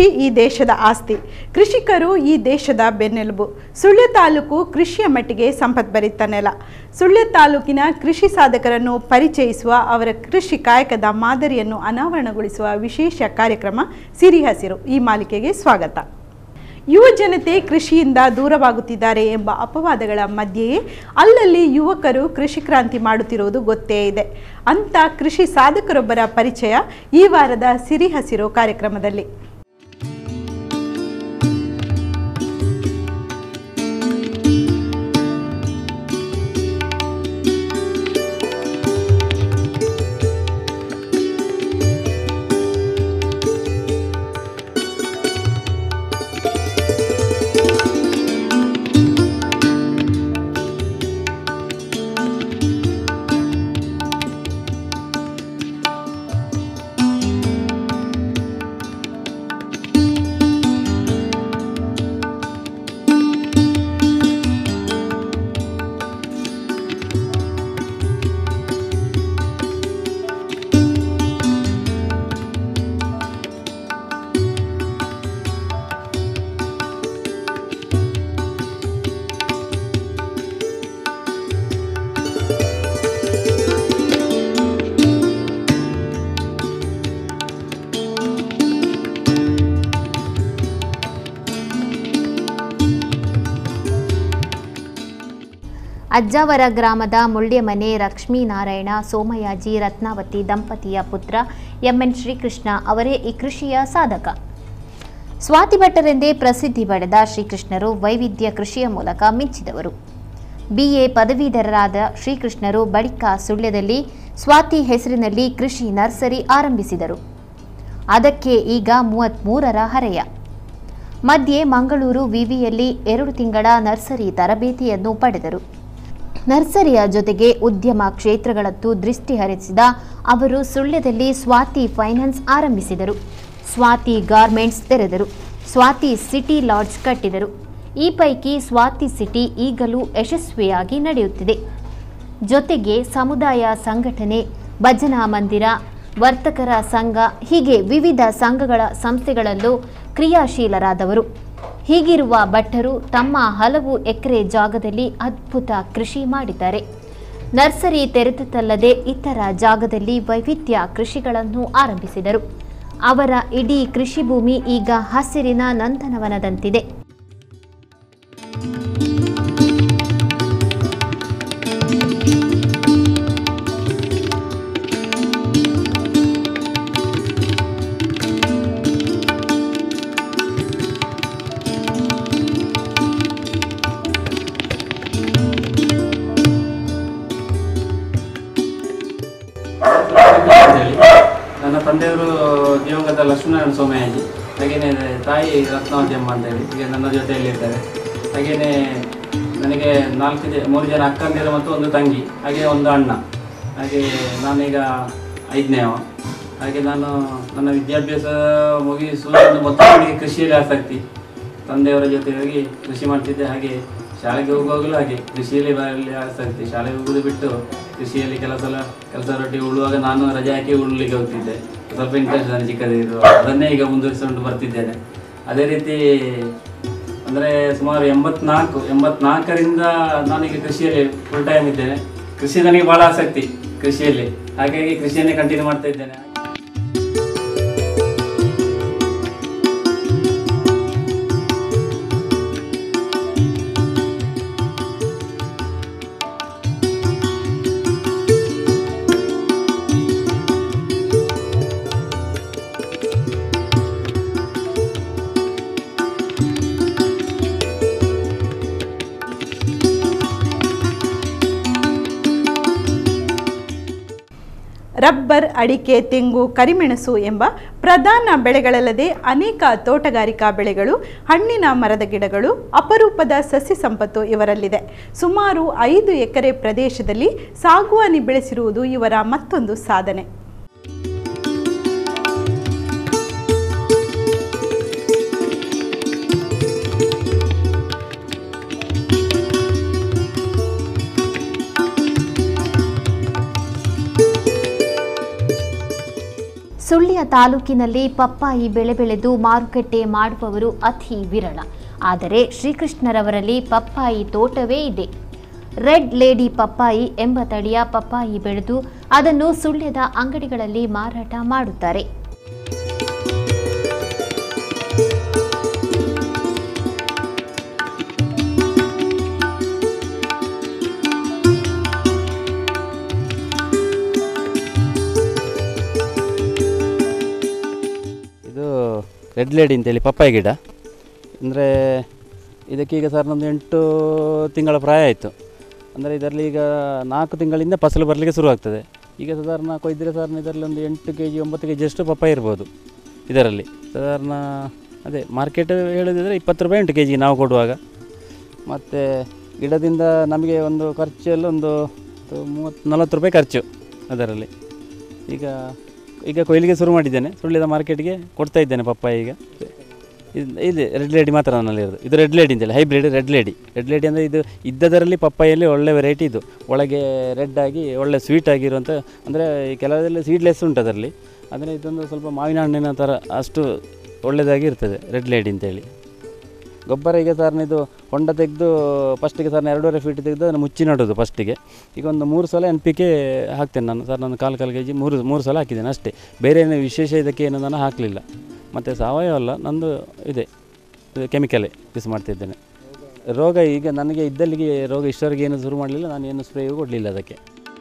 ಈ ದೇಶದ ಆಸ್ತಿ ಕೃಷಿಕರು ಈ ದೇಶದ ಬೆನ್ನೆಲುಬು ಸುಳ್ಯ ತಾಲೂಕು ಕೃಷಿಯ ಮಟ್ಟಿಗೆ ಸಂಪದ್ಭರಿತ ನೆಲ ಸುಳ್ಯ ತಾಲೂಕಿನ ಕೃಷಿ ಸಾಧಕರನ್ನು ಪರಿಚಯಿಸುವ ಅವರ ಕೃಷಿ ಕಾಯಕದ ಮಾದರಿಯನ್ನು ಅನಾವರಣಗೊಳಿಸುವ ವಿಶೇಷ ಕಾರ್ಯಕ್ರಮ ಸಿರಿ ಹಸಿರು ಈ ಮಾಲಿಕೆಗೆ ಸ್ವಾಗತ ಯುವ ಜನತೆ ಕೃಷಿಯಿಂದ ದೂರವಾಗುತ್ತಿದ್ದಾರೆ ಎಂಬ ಅಪವಾದಗಳ ಮಧ್ಯೆಯೇ ಅಲ್ಲಲ್ಲಿ ಯುವಕರು ಕೃಷಿ ಕ್ರಾಂತಿ ಮಾಡುತ್ತಿರುವುದು ಗೊತ್ತೇ ಇದೆ ಅಂಥ ಕೃಷಿ ಸಾಧಕರೊಬ್ಬರ ಪರಿಚಯ ಈ ವಾರದ ಸಿರಿ ಹಸಿರು ಕಾರ್ಯಕ್ರಮದಲ್ಲಿ ಅಜ್ಜಾವರ ಗ್ರಾಮದ ಮುಳ್ಳ್ಯಮನೆ ಲಕ್ಷ್ಮೀನಾರಾಯಣ ಸೋಮಯಾಜಿ ರತ್ನಾವತಿ ದಂಪತಿಯ ಪುತ್ರ ಎಂಎನ್ ಶ್ರೀಕೃಷ್ಣ ಅವರೇ ಈ ಕೃಷಿಯ ಸಾಧಕ ಸ್ವಾತಿ ಭಟ್ಟರೆಂದೇ ಪ್ರಸಿದ್ಧಿ ಪಡೆದ ಶ್ರೀಕೃಷ್ಣರು ವೈವಿಧ್ಯ ಕೃಷಿಯ ಮೂಲಕ ಮಿಂಚಿದವರು ಬಿಎ ಪದವೀಧರರಾದ ಶ್ರೀಕೃಷ್ಣರು ಬಳಿಕ ಸುಳ್ಯದಲ್ಲಿ ಸ್ವಾತಿ ಹೆಸರಿನಲ್ಲಿ ಕೃಷಿ ನರ್ಸರಿ ಆರಂಭಿಸಿದರು ಅದಕ್ಕೆ ಈಗ ಮೂವತ್ತ್ಮೂರರ ಹರೆಯ ಮಧ್ಯೆ ಮಂಗಳೂರು ವಿವಿಯಲ್ಲಿ ಎರಡು ತಿಂಗಳ ನರ್ಸರಿ ತರಬೇತಿಯನ್ನು ಪಡೆದರು ನರ್ಸರಿಯ ಜೊತೆಗೆ ಉದ್ಯಮ ಕ್ಷೇತ್ರಗಳತ್ತು ದೃಷ್ಟಿ ಹರಿಸಿದ ಅವರು ಸುಳ್ಯದಲ್ಲಿ ಸ್ವಾತಿ ಫೈನಾನ್ಸ್ ಆರಂಭಿಸಿದರು ಸ್ವಾತಿ ಗಾರ್ಮೆಂಟ್ಸ್ ತೆರೆದರು ಸ್ವಾತಿ ಸಿಟಿ ಲಾಡ್ಜ್ ಕಟ್ಟಿದರು ಈ ಪೈಕಿ ಸ್ವಾತಿ ಸಿಟಿ ಈಗಲೂ ಯಶಸ್ವಿಯಾಗಿ ನಡೆಯುತ್ತಿದೆ ಜೊತೆಗೆ ಸಮುದಾಯ ಸಂಘಟನೆ ಭಜನಾ ಮಂದಿರ ವರ್ತಕರ ಸಂಘ ಹೀಗೆ ವಿವಿಧ ಸಂಘಗಳ ಸಂಸ್ಥೆಗಳಲ್ಲೂ ಕ್ರಿಯಾಶೀಲರಾದವರು ಹೀಗಿರುವ ಭಟ್ಟರು ತಮ್ಮ ಹಲವು ಎಕರೆ ಜಾಗದಲ್ಲಿ ಅದ್ಭುತ ಕೃಷಿ ಮಾಡಿದ್ದಾರೆ ನರ್ಸರಿ ತೆರೆದುತ್ತಲ್ಲದೆ ಇತರ ಜಾಗದಲ್ಲಿ ವೈವಿಧ್ಯ ಕೃಷಿಗಳನ್ನು ಆರಂಭಿಸಿದರು ಅವರ ಇಡೀ ಕೃಷಿ ಭೂಮಿ ಈಗ ಹಸಿರಿನ ನಂದನವನದಂತಿದೆ ಅಂತೇಳಿ ನನ್ನ ತಂದೆಯವರು ದಿವಂಗತ ಲಕ್ಷ್ಮೀನಾರಾಯಣ ಸೋಮಯಾಜಿ ಹಾಗೇನೆ ತಾಯಿ ರತ್ನಾವತಿ ಅಮ್ಮ ಅಂತೇಳಿ ಈಗ ನನ್ನ ಜೊತೆಯಲ್ಲಿ ಇರ್ತಾರೆ ಹಾಗೇನೆ ನನಗೆ ನಾಲ್ಕು ಜ ಮೂರು ಜನ ಅಕ್ಕಂದಿರು ಮತ್ತು ಒಂದು ತಂಗಿ ಹಾಗೆ ಒಂದು ಅಣ್ಣ ಹಾಗೆ ನಾನೀಗ ಐದನೇವ ಹಾಗೆ ನಾನು ನನ್ನ ವಿದ್ಯಾಭ್ಯಾಸ ಮುಗಿಸುವ ಮೊತ್ತ ನನಗೆ ಕೃಷಿಯಲ್ಲಿ ಆಸಕ್ತಿ ತಂದೆಯವರ ಜೊತೆ ಹೋಗಿ ಕೃಷಿ ಮಾಡ್ತಿದ್ದೆ ಹಾಗೆ ಶಾಲೆಗೆ ಹೋಗುವಾಗಲೂ ಹಾಗೆ ಕೃಷಿಯಲ್ಲಿ ಬರಲಿ ಆಸಕ್ತಿ ಶಾಲೆಗೆ ಹೋಗುದು ಬಿಟ್ಟು ಕೃಷಿಯಲ್ಲಿ ಕೆಲವು ಸಲ ಕೆಲಸ ರೊಟ್ಟಿ ಉಳುವಾಗ ನಾನು ರಜೆ ಹಾಕಿ ಉಳ್ಲಿಕ್ಕೆ ಹೋಗ್ತಿದ್ದೆ ಸ್ವಲ್ಪ ಇಂಟ್ರೆಸ್ಟ್ ನಾನು ಚಿಕ್ಕದಿರು ಅದನ್ನೇ ಈಗ ಮುಂದುವರಿಸಿಕೊಂಡು ಬರ್ತಿದ್ದೇನೆ ಅದೇ ರೀತಿ ಅಂದರೆ ಸುಮಾರು ಎಂಬತ್ನಾಲ್ಕು ಎಂಬತ್ನಾಲ್ಕರಿಂದ ನಾನೀಗ ಕೃಷಿಯಲ್ಲಿ ಫುಲ್ ಟೈಮ್ ಇದ್ದೇನೆ ಕೃಷಿ ನನಗೆ ಭಾಳ ಆಸಕ್ತಿ ಕೃಷಿಯಲ್ಲಿ ಹಾಗಾಗಿ ಕೃಷಿಯನ್ನೇ ಕಂಟಿನ್ಯೂ ಮಾಡ್ತಾ ಇದ್ದೇನೆ ರಬ್ಬರ್ ಅಡಿಕೆ ತೆಂಗು ಕರಿಮೆಣಸು ಎಂಬ ಪ್ರಧಾನ ಬೆಳೆಗಳಲ್ಲದೆ ಅನೇಕ ತೋಟಗಾರಿಕಾ ಬೆಳೆಗಳು ಹಣ್ಣಿನ ಮರದ ಗಿಡಗಳು ಅಪರೂಪದ ಸಸ್ಯ ಸಂಪತ್ತು ಇವರಲ್ಲಿದೆ ಸುಮಾರು ಐದು ಎಕರೆ ಪ್ರದೇಶದಲ್ಲಿ ಸಾಗುವಾನಿ ಬೆಳೆಸಿರುವುದು ಇವರ ಮತ್ತೊಂದು ಸಾಧನೆ ಸುಳ್ಯ ತಾಲೂಕಿನಲ್ಲಿ ಪಪ್ಪಾಯಿ ಬೆಳೆ ಬೆಳೆದು ಮಾರುಕಟ್ಟೆ ಮಾಡುವವರು ಅತಿ ವಿರಳ ಆದರೆ ಶ್ರೀಕೃಷ್ಣರವರಲ್ಲಿ ಪಪ್ಪಾಯಿ ತೋಟವೇ ಇದೆ ರೆಡ್ ಲೇಡಿ ಪಪ್ಪಾಯಿ ಎಂಬ ತಳಿಯ ಪಪ್ಪಾಯಿ ಬೆಳೆದು ಅದನ್ನು ಸುಳ್ಯದ ಅಂಗಡಿಗಳಲ್ಲಿ ಮಾರಾಟ ಮಾಡುತ್ತಾರೆ ಇದು ರೆಡ್ ಲೇಡಿ ಅಂತೇಳಿ ಪಪ್ಪಾಯ ಗಿಡ ಅಂದರೆ ಇದಕ್ಕೀಗ ಸರ್ ಒಂದು ಎಂಟು ತಿಂಗಳ ಪ್ರಾಯ ಆಯಿತು ಅಂದರೆ ಇದರಲ್ಲಿ ಈಗ ನಾಲ್ಕು ತಿಂಗಳಿಂದ ಫಸಲು ಬರಲಿಕ್ಕೆ ಶುರುವಾಗ್ತದೆ ಈಗ ಸಾಧಾರಣ ಕೊಯ್ದರೆ ಸಾಧಾರಣ ಇದರಲ್ಲಿ ಒಂದು ಎಂಟು ಕೆ ಜಿ ಒಂಬತ್ತು ಕೆ ಜಿ ಅಷ್ಟು ಪಪ್ಪಾಯ ಇರ್ಬೋದು ಇದರಲ್ಲಿ ಸಾಧಾರಣ ಅದೇ ಮಾರ್ಕೆಟ್ ಹೇಳೋದಿದ್ರೆ ಇಪ್ಪತ್ತು ರೂಪಾಯಿ ಉಂಟು ಕೆ ಜಿಗೆ ನಾವು ಕೊಡುವಾಗ ಮತ್ತು ಗಿಡದಿಂದ ನಮಗೆ ಒಂದು ಖರ್ಚೆಲ್ಲ ಒಂದು ಮೂವತ್ತು ನಲ್ವತ್ತು ರೂಪಾಯಿ ಖರ್ಚು ಅದರಲ್ಲಿ ಈಗ ಈಗ ಕೊಯ್ಲಿಗೆ ಶುರು ಮಾಡಿದ್ದೇನೆ ಸುಳ್ಳಿದ ಮಾರ್ಕೆಟ್ಗೆ ಕೊಡ್ತಾ ಇದ್ದೇನೆ ಪಪ್ಪಾಯ ಈಗ ಇದು ಇದೆ ರೆಡ್ ಲೇಡಿ ಮಾತ್ರ ನನ್ನಲ್ಲಿ ಇರೋದು ಇದು ರೆಡ್ ಲೇಡಿ ಅಂತೇಳಿ hybrid red lady red lady ಅಂದರೆ ಇದು ಇದ್ದದರಲ್ಲಿ ಪಪ್ಪಾಯಲ್ಲಿ ಒಳ್ಳೆ ವೆರೈಟಿ ಇದು ಒಳಗೆ ರೆಡ್ ಆಗಿ ಒಳ್ಳೆ ಸ್ವೀಟ್ ಆಗಿರುವಂಥ ಅಂದರೆ ಕೆಲವರಲ್ಲಿ ಸೀಡ್ಲೆಸ್ ಉಂಟು ಅದರಲ್ಲಿ ಅಂದರೆ ಇದೊಂದು ಸ್ವಲ್ಪ ಮಾವಿನ ಹಣ್ಣಿನ ಥರ ಅಷ್ಟು ಒಳ್ಳೆಯದಾಗಿ ಇರ್ತದೆ ರೆಡ್ ಲೇಡಿ ಅಂತೇಳಿ ಗೊಬ್ಬರ ಈಗ ಸಾರ್ನ ಇದು ಹೊಂಡ ತೆಗೆದು ಫಸ್ಟಿಗೆ ಸಾರ್ನ ಎರಡೂವರೆ ಫೀಟ್ ತೆಗೆದು ಅದನ್ನು ಮುಚ್ಚಿ ನಡೋದು ಫಸ್ಟಿಗೆ ಈಗ ಒಂದು ಮೂರು ಸಲ ಎನ್ ಪಿ ಕೆ ಹಾಕ್ತೇನೆ ನಾನು ಸರ್ ನಾನು ಕಾಲು ಕಾಲು ಕೆ ಜಿ ಮೂರು ಮೂರು ಸಲ ಹಾಕಿದ್ದೇನೆ ಅಷ್ಟೇ ಬೇರೆ ಏನು ವಿಶೇಷ ಇದಕ್ಕೆ ಏನು ನಾನು ಹಾಕಲಿಲ್ಲ ಮತ್ತು ಸಾವಯವ ಅಲ್ಲ ನಂದು ಇದೆ ಕೆಮಿಕಲೇ ಯೂಸ್ ಮಾಡ್ತಿದ್ದೇನೆ ರೋಗ ಈಗ ನನಗೆ ಇದ್ದಲ್ಲಿಗೆ ರೋಗ ಇಷ್ಟವರೆಗೆ ಏನು ಶುರು ಮಾಡಲಿಲ್ಲ ನಾನು ಏನು ಸ್ಪ್ರೇಯೂ ಕೊಡಲಿಲ್ಲ ಅದಕ್ಕೆ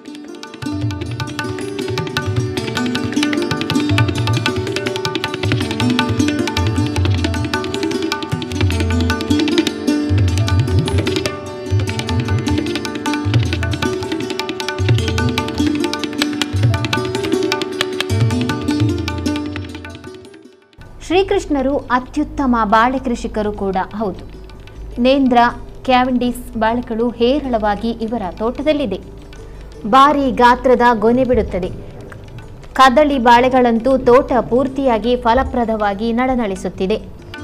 ಶ್ರೀಕೃಷ್ಣರು ಅತ್ಯುತ್ತಮ ಬಾಳೆ ಕೃಷಿಕರು ಕೂಡ ಹೌದು ನೇಂದ್ರ ಕ್ಯಾವೆಂಡಿಸ್ ಬಾಳೆಗಳು ಹೇರಳವಾಗಿ ಇವರ ತೋಟದಲ್ಲಿದೆ ಭಾರಿ ಗಾತ್ರದ ಗೊನೆ ಬಿಡುತ್ತದೆ ಕದಳಿ ಬಾಳೆಗಳಂತೂ ತೋಟ ಪೂರ್ತಿಯಾಗಿ ಫಲಪ್ರದವಾಗಿ ನಡನಳಿಸುತ್ತಿದೆ